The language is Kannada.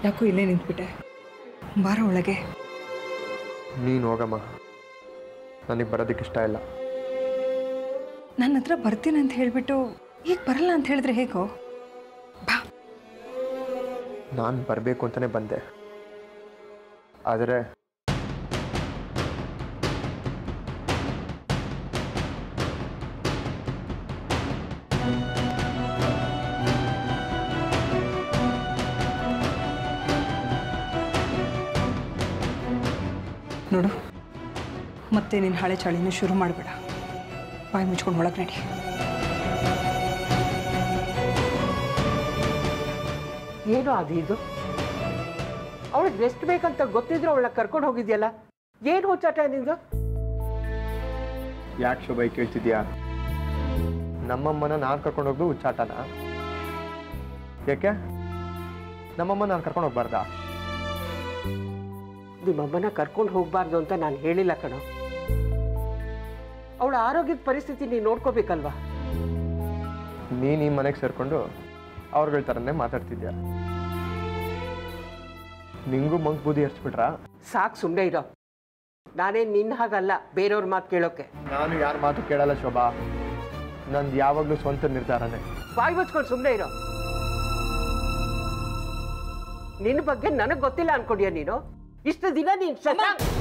ಯಾಕೋ ಇಲ್ಲೇ ನಿಂತ್ಬಿಟ್ಟೆ ಬಾರ ಒಳಗೆ ನೀನು ಹೋಗಮ್ಮ ನನಗೆ ಬರೋದಕ್ಕೆ ಇಷ್ಟ ಇಲ್ಲ ನನ್ನ ಹತ್ರ ಬರ್ತೀನಿ ಅಂತ ಹೇಳಿಬಿಟ್ಟು ಈಗ ಬರಲ್ಲ ಅಂತ ಹೇಳಿದ್ರೆ ಹೇಗೋ ಬಾ ನಾನು ಬರಬೇಕು ಅಂತಲೇ ಬಂದೆ ಆದರೆ ನೋಡು ಮತ್ತೆ ನಿನ್ನ ಹಳೆ ಚಾಳಿನ ಶುರು ಮಾಡಬೇಡ ಬಾಯಿ ಮುಚ್ಕೊಂಡು ಒಳಗೆ ನಡಿ ಏನು ಅದು ಇದು ಅವಳಿಗೆ ರೆಸ್ಟ್ ಬೇಕಂತ ಗೊತ್ತಿದ್ರು ಅವಳನ್ನ ಕರ್ಕೊಂಡು ಹೋಗಿದ್ಯಲ್ಲ ಏನು ಹುಚ್ಚಾಟ ನಿಂದು ಯಾಕೆ ಶೋಭಾಯ್ ಕೇಳ್ತಿದ್ಯಾ ನಮ್ಮಮ್ಮನ ನಾನು ಕರ್ಕೊಂಡು ಹೋಗ್ದು ಹುಚ್ಚಾಟನ ಯಾಕೆ ನಮ್ಮಮ್ಮ ನಾನು ಕರ್ಕೊಂಡು ಹೋಗ್ಬಾರ್ದಾ ನಿಮ್ಮಮ್ಮನ ಕರ್ಕೊಂಡು ಹೋಗ್ಬಾರ್ದು ಅಂತ ನಾನು ಹೇಳಿಲ್ಲ ಕಣೋ ಅವಳ ಆರೋಗ್ಯದ ಪರಿಸ್ಥಿತಿ ನೀನು ನೋಡ್ಕೋಬೇಕಲ್ವಾ ನೀನು ಈ ಮನೆಗೆ ಸೇರಿಕೊಂಡು ಅವ್ರಗಳ ಥರನೇ ಮಾತಾಡ್ತಿದ್ಯಾ ನಿಂಗೂ ಮಂಕ್ ಬೂದಿ ಹರ್ಚ್ಬಿಟ್ರಾ ಸಾಕು ಸುಮ್ಮನೆ ಇರೋ ನಾನೇನು ನಿನ್ನ ಹಾಗಲ್ಲ ಬೇರೆಯವ್ರ ಮಾತು ಕೇಳೋಕೆ ನಾನು ಯಾರ ಮಾತು ಕೇಳಲ್ಲ ಶೋಭಾ ನಂದು ಯಾವಾಗಲೂ ಸ್ವಂತ ನಿರ್ಧಾರನೇ ಬಾಯಿ ಮುಚ್ಕೊಂಡು ಸುಮ್ಮನೆ ಇರೋ ನಿನ್ನ ಬಗ್ಗೆ ನನಗೆ ಗೊತ್ತಿಲ್ಲ ಅನ್ಕೊಂಡಿಯ ನೀನು ಇಷ್ಟು ದಿನ ನೀನು ಶಶಾಂಕ್